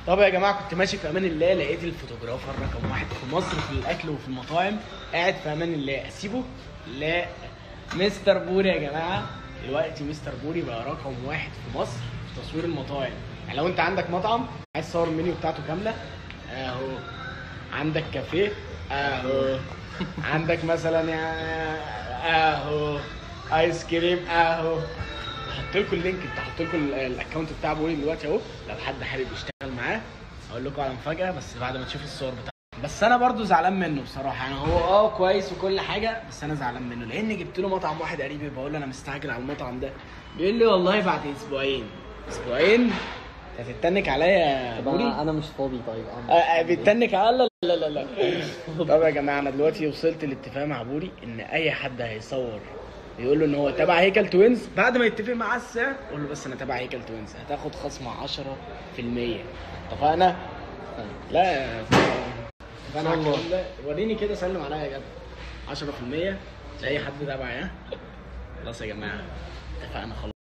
طب يا جماعه كنت ماشي في امان الله لقيت الفوتوغرافر رقم واحد في مصر في الاكل وفي المطاعم قاعد في امان الله اسيبه لا مستر بوري يا جماعه دلوقتي مستر بوري بقى رقم واحد في مصر في تصوير المطاعم يعني لو انت عندك مطعم عايز تصور المنيو بتاعته كامله اهو عندك كافيه اهو عندك مثلا يعني اهو ايس كريم اهو هحط لكم اللينك هحط لكم ال- الاكونت بتاع بوري دلوقتي اهو لو حد حابب يشتغل معاه اقول لكم على مفاجاه بس بعد ما تشوفوا الصور بتاعته بس انا برضو زعلان منه بصراحه يعني هو اه كويس وكل حاجه بس انا زعلان منه لان جبت له مطعم واحد قريبي بقول له انا مستعجل على المطعم ده بيقول لي والله بعد اسبوعين اسبوعين انت هتتنك عليا يا طب بوري انا انا مش فاضي طيب آه، آه، بيتنك على لا لا لا لا طب يا جماعه انا دلوقتي وصلت لاتفاق مع بوري ان اي حد هيصور يقول له ان هو تبع هيكل توينز بعد ما يتفق معاه السعر قول له بس انا تبع هيكل توينز هتاخد خصم 10% اتفقنا؟ لا اتفقنا على الكلام ده وريني كده سلم عليا يا جدع 10% لاي حد تبعي ها خلاص يا جماعه اتفقنا خلاص